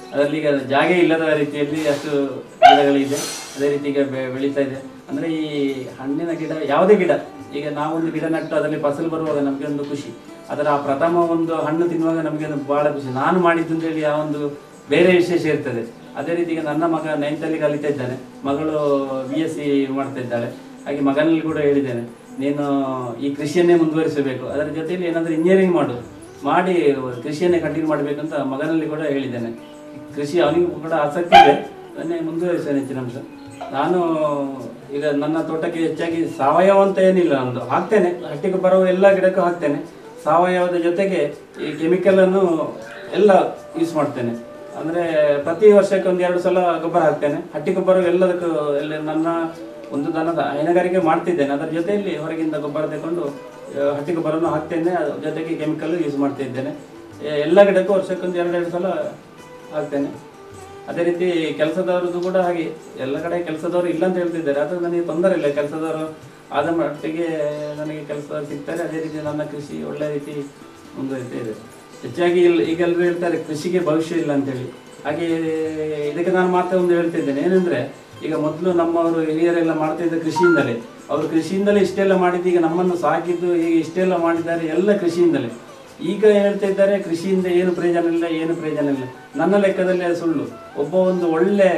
ಅದರಲ್ಲಿ ಈಗ ಜಾಗ ಇಲ್ಲದ ರೀತಿಯಲ್ಲಿ ಅಷ್ಟು ಗಿಡಗಳಿದೆ ಅದೇ ರೀತಿ ಈಗ ಬೆ- ಬೆಳೀತಾ ಇದೆ ಅಂದ್ರೆ ಈ ಹಣ್ಣಿನ ಗಿಡ ಯಾವುದೇ ಗಿಡ ಈಗ ನಾವೊಂದು ಗಿಡ ನಟ್ಟು ಅದರಲ್ಲಿ ಫಸಲು ಬರುವಾಗ ನಮಗೆ ಒಂದು ಖುಷಿ ಅದರ ಆ ಪ್ರಥಮ ಒಂದು ಹಣ್ಣು ತಿನ್ನುವಾಗ ನಮಗೆ ಒಂದು ಬಹಳ ಖುಷಿ ನಾನು ಮಾಡಿದ್ದು ಅಂತೇಳಿ ಆ ಒಂದು ಬೇರೆ ವಿಶೇಷ ಇರ್ತದೆ ಅದೇ ರೀತಿ ಈಗ ನನ್ನ ಮಗ ನೈನ್ತಲ್ಲಿ ಕಲಿತಾ ಇದ್ದಾನೆ ಮಗಳು ಬಿ ಎಸ್ ಸಿ ಮಾಡ್ತಾ ಇದ್ದಾಳೆ ಹಾಗೆ ಮಗನಲ್ಲಿ ಕೂಡ ಹೇಳಿದ್ದೇನೆ ನೀನು ಈ ಕೃಷಿಯನ್ನೇ ಮುಂದುವರಿಸಬೇಕು ಅದರ ಜೊತೆಯಲ್ಲಿ ಏನಾದರೂ ಇಂಜಿನಿಯರಿಂಗ್ ಮಾಡು ಮಾಡಿ ಕೃಷಿಯನ್ನೇ ಕಂಟಿನ್ಯೂ ಮಾಡಬೇಕಂತ ಮಗನಲ್ಲಿ ಕೂಡ ಹೇಳಿದ್ದೇನೆ ಕೃಷಿ ಅವನಿಗೂ ಕೂಡ ಆಸಕ್ತಿ ಇದೆ ಅದನ್ನೇ ಮುಂದುವರಿಸ್ತೇನೆ ಹೆಚ್ಚಿನ ಅಂಶ ನಾನು ಈಗ ನನ್ನ ತೋಟಕ್ಕೆ ಹೆಚ್ಚಾಗಿ ಸಾವಯವ ಅಂತ ಏನಿಲ್ಲ ಒಂದು ಹಾಕ್ತೇನೆ ಹಟ್ಟಿ ಗೊಬ್ಬರ ಎಲ್ಲ ಗಿಡಕ್ಕೂ ಹಾಕ್ತೇನೆ ಸಾವಯವದ ಜೊತೆಗೆ ಈ ಕೆಮಿಕಲ್ ಅನ್ನು ಎಲ್ಲ ಯೂಸ್ ಮಾಡ್ತೇನೆ ಅಂದ್ರೆ ಪ್ರತಿ ವರ್ಷಕ್ಕೆ ಒಂದು ಎರಡು ಸಲ ಗೊಬ್ಬರ ಹಾಕ್ತೇನೆ ಹಟ್ಟಿ ಗೊಬ್ಬರ ಎಲ್ಲದಕ್ಕೂ ಎಲ್ಲ ನನ್ನ ಒಂದು ದನದ ಹೈನುಗಾರಿಕೆ ಮಾಡ್ತಿದ್ದೇನೆ ಅದರ ಜೊತೆಯಲ್ಲಿ ಹೊರಗಿಂದ ಗೊಬ್ಬರ ತಗೊಂಡು ಆ, ಹಟ್ಟಿ ಗೊಬ್ಬರವನ್ನು ಹಾಕ್ತೇನೆ ಅದ್ರ ಜೊತೆಗೆ ಕೆಮಿಕಲ್ ಯೂಸ್ ಮಾಡ್ತಾ ಇದ್ದೇನೆ ಎ- ಎಲ್ಲ ಗಿಡಕ್ಕೂ ವರ್ಷಕ್ಕೊಂದು ಎರಡೆರಡು ಸಲ ಹಾಕ್ತೇನೆ ಅದೇ ರೀತಿ ಕೆಲಸದವ್ರದ್ದು ಕೂಡ ಹಾಗೆ ಎಲ್ಲ ಕಡೆ ಕೆಲಸದವರು ಇಲ್ಲ ಅಂತ ಹೇಳ್ತಿದ್ದಾರೆ ಅದು ನನಗೆ ತೊಂದರೆ ಇಲ್ಲ ಕೆಲಸದವರು ಆದ ಮಟ್ಟಿಗೆ ನನಗೆ ಕೆಲಸದವರು ಸಿಗ್ತಾರೆ ಅದೇ ರೀತಿ ನನ್ನ ಕೃಷಿ ಒಳ್ಳೆ ರೀತಿ ಮುಂದುವರಿತಾ ಇದೆ ಹೆಚ್ಚಾಗಿ ಇಲ್ಲಿ ಈಗ ಎಲ್ಲರೂ ಹೇಳ್ತಾರೆ ಕೃಷಿಗೆ ಭವಿಷ್ಯ ಇಲ್ಲ ಅಂತೇಳಿ ಹಾಗೆ ಇದಕ್ಕೆ ನಾನು ಮಾತ್ರ ಒಂದು ಹೇಳ್ತಿದ್ದೇನೆ ಏನಂದ್ರೆ ಈಗ ಮೊದಲು ನಮ್ಮವರು ಹಿರಿಯರೆಲ್ಲ ಮಾಡ್ತಿದ್ದ ಕೃಷಿಯಿಂದಲೇ ಅವರು ಕೃಷಿಯಿಂದಲೇ ಇಷ್ಟೆಲ್ಲ ಮಾಡಿದ್ದು ಈಗ ನಮ್ಮನ್ನು ಸಾಕಿದ್ದು ಈಗ ಇಷ್ಟೆಲ್ಲ ಮಾಡಿದ್ದಾರೆ ಎಲ್ಲ ಕೃಷಿಯಿಂದಲೇ ಈಗ ಹೇಳ್ತಾ ಇದ್ದಾರೆ ಕೃಷಿಯಿಂದ ಏನು ಪ್ರಯೋಜನ ಇಲ್ಲ ಏನು ಪ್ರಯೋಜನ ಇಲ್ಲ ನನ್ನ ಲೆಕ್ಕದಲ್ಲಿ ಅದು ಸುಳ್ಳು ಒಬ್ಬ ಒಂದು ಒಳ್ಳೆ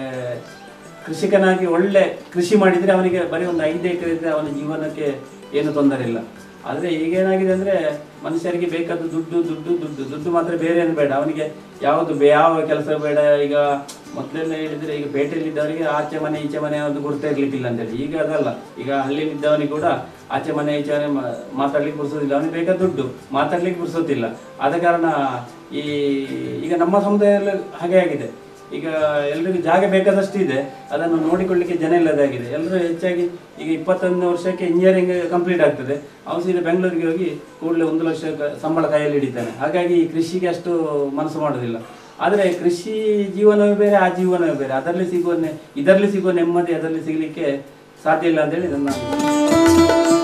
ಕೃಷಿಕನಾಗಿ ಒಳ್ಳೆ ಕೃಷಿ ಮಾಡಿದ್ರೆ ಅವನಿಗೆ ಬರೀ ಒಂದು ಐದು ಎಕರೆ ಇದ್ರೆ ಅವನ ಜೀವನಕ್ಕೆ ಏನು ತೊಂದರೆ ಇಲ್ಲ ಆದ್ರೆ ಈಗ ಏನಾಗಿದೆ ಅಂದ್ರೆ ಮನುಷ್ಯರಿಗೆ ಬೇಕಾದ ದುಡ್ಡು ದುಡ್ಡು ದುಡ್ಡು ದುಡ್ಡು ಮಾತ್ರ ಬೇರೆ ಏನು ಬೇಡ ಅವನಿಗೆ ಯಾವುದು ಬೇ- ಯಾವ ಕೆಲಸ ಬೇಡ ಈಗ ಮೊದಲೆಲ್ಲ ಹೇಳಿದ್ರೆ ಈಗ ಪೇಟೆಯಲ್ಲಿದ್ದವರಿಗೆ ಆಚೆ ಮನೆ ಈಚೆ ಮನೆ ಒಂದು ಗುರ್ತ ಇರ್ಲಿಕ್ಕಿಲ್ಲ ಅಂತೇಳಿ ಈಗ ಅದಲ್ಲ ಈಗ ಹಳ್ಳಿಯಲ್ಲಿದ್ದವನಿಗೆ ಕೂಡ ಆಚೆ ಮನೆ ಈಚೆ ಮನೆ ಮಾ- ಮಾತಾಡ್ಲಿಕ್ಕೆ ಬಿಡಿಸೋದಿಲ್ಲ ಅವನಿಗೆ ಬೇಕಾದ ದುಡ್ಡು ಮಾತಾಡ್ಲಿಕ್ಕೆ ಬಿಡಿಸೋದಿಲ್ಲ ಆದ ಕಾರಣ ಈ ಈಗ ನಮ್ಮ ಸಮುದಾಯದಲ್ಲಿ ಹಾಗೆ ಆಗಿದೆ ಈಗ ಎಲ್ರಿಗೂ ಜಾಗ ಬೇಕಾದಷ್ಟು ಇದೆ ಅದನ್ನು ನೋಡಿಕೊಳ್ಳಿಕ್ಕೆ ಜನ ಇಲ್ಲದಾಗಿದೆ ಎಲ್ಲರೂ ಹೆಚ್ಚಾಗಿ ಈಗ ಇಪ್ಪತ್ತೊಂದು ವರ್ಷಕ್ಕೆ ಇಂಜಿನಿಯರಿಂಗ್ ಕಂಪ್ಲೀಟ್ ಆಗ್ತದೆ ಅವನು ಸೀದಾ ಬೆಂಗಳೂರಿಗೆ ಹೋಗಿ ಕೂಡಲೇ ಒಂದು ಲಕ್ಷ ಕ- ಸಂಬಳ ಕೈಯಲ್ಲಿ ಹಿಡಿತಾನೆ ಹಾಗಾಗಿ ಈ ಕೃಷಿಗೆ ಅಷ್ಟು ಮನಸ್ಸು ಮಾಡೋದಿಲ್ಲ ಆದರೆ ಕೃಷಿ ಜೀವನವೇ ಬೇರೆ ಆ ಜೀವನವೇ ಬೇರೆ ಅದರಲ್ಲಿ ಸಿಗುವ ನೆ- ಇದರಲ್ಲಿ ಸಿಗುವ ನೆಮ್ಮದಿ ಅದರಲ್ಲಿ ಸಿಗಲಿಕ್ಕೆ ಸಾಧ್ಯ ಇಲ್ಲ ಅಂತೇಳಿ ನನ್ನ ಅಭಿಪ್ರಾಯ.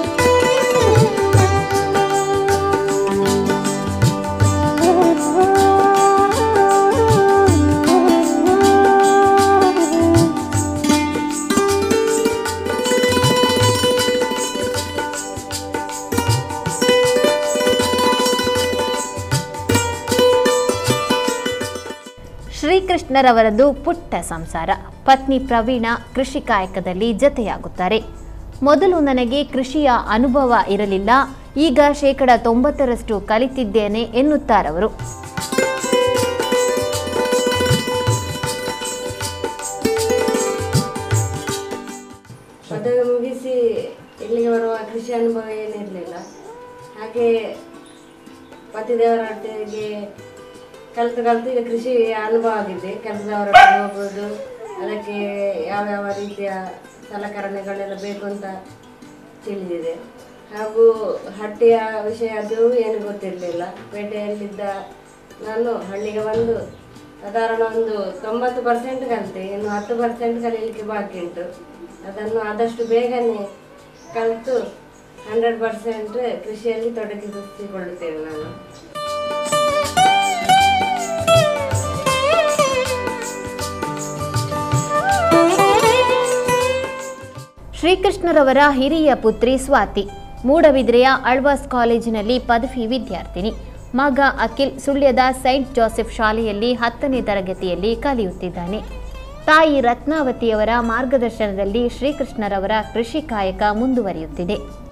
ಶ್ರೀಕೃಷ್ಣರವರದು ಪುಟ್ಟ ಸಂಸಾರ ಪತ್ನಿ ಪ್ರವೀಣ ಕೃಷಿ ಕಾಯಕದಲ್ಲಿ ಜತೆಯಾಗುತ್ತಾರೆ ಮೊದಲು ನನಗೆ ಕೃಷಿಯ ಅನುಭವ ಇರಲಿಲ್ಲ ಈಗ ಶೇಕಡ ತೊಂಬತ್ತರಷ್ಟು ಕಲಿತಿದ್ದೇನೆ ಎನ್ನುತ್ತಾರವರು ಮದುವೆ ಮುಗಿಸಿ ಇಲ್ಲಿಗೆ ಬರುವ ಕೃಷಿ ಅನುಭವ ಏನಿರಲಿಲ್ಲ ಹಾಗೆ ಪತಿದೇವರೊಟ್ಟಿಗೆ ಕಲಿತು ಕಲಿತು ಈಗ ಕೃಷಿ ಅನುಭವ ಆಗಿದೆ ಕೆಲಸದವರೊಟ್ಟಿಗೆ ಹೋಗೋದು ಅದಕ್ಕೆ ಯಾವ ಯಾವ ರೀತಿಯ ಸಲಕರಣೆಗಳೆಲ್ಲ ಬೇಕು ಅಂತ ತಿಳಿದಿದೆ ಹಾಗೂ ಹಟ್ಟಿಯ ವಿಷಯ ಅದು ಏನು ಗೊತ್ತಿರಲಿಲ್ಲ ಪೇಟೆಯಲ್ಲಿದ್ದ ನಾನು ಹಳ್ಳಿಗೆ ಬಂದು ಸಾಧಾರಣ ಒಂದು ತೊಂಬತ್ತು ಪರ್ಸೆಂಟ್ ಕಲಿತೆ ಇನ್ನು ಹತ್ತು ಪರ್ಸೆಂಟ್ ಕಲೀಲಿಕ್ಕೆ ಬಾಕಿ ಉಂಟು ಅದನ್ನು ಆದಷ್ಟು ಬೇಗನೆ ಕಲಿತು ಹಂಡ್ರೆಡ್ ಪರ್ಸೆಂಟ್ ಕೃಷಿಯಲ್ಲಿ ತೊಡಗಿಸಿಕೊಳ್ಳುತ್ತೇನೆ ನಾನು ಶ್ರೀಕೃಷ್ಣರವರ ಹಿರಿಯ ಪುತ್ರಿ ಸ್ವಾತಿ ಮೂಡಬಿದ್ರೆಯ ಅಳ್ವಾಸ್ ಕಾಲೇಜಿನಲ್ಲಿ ಪದವಿ ವಿದ್ಯಾರ್ಥಿನಿ ಮಗ ಅಖಿಲ್ ಸುಳ್ಯದ ಸೈಂಟ್ ಜೋಸೆಫ್ ಶಾಲೆಯಲ್ಲಿ ಹತ್ತನೇ ತರಗತಿಯಲ್ಲಿ ಕಲಿಯುತ್ತಿದ್ದಾನೆ ತಾಯಿ ರತ್ನಾವತಿಯವರ ಮಾರ್ಗದರ್ಶನದಲ್ಲಿ ಶ್ರೀಕೃಷ್ಣರವರ ಕೃಷಿ ಕಾಯಕ ಮುಂದುವರಿಯುತ್ತಿದೆ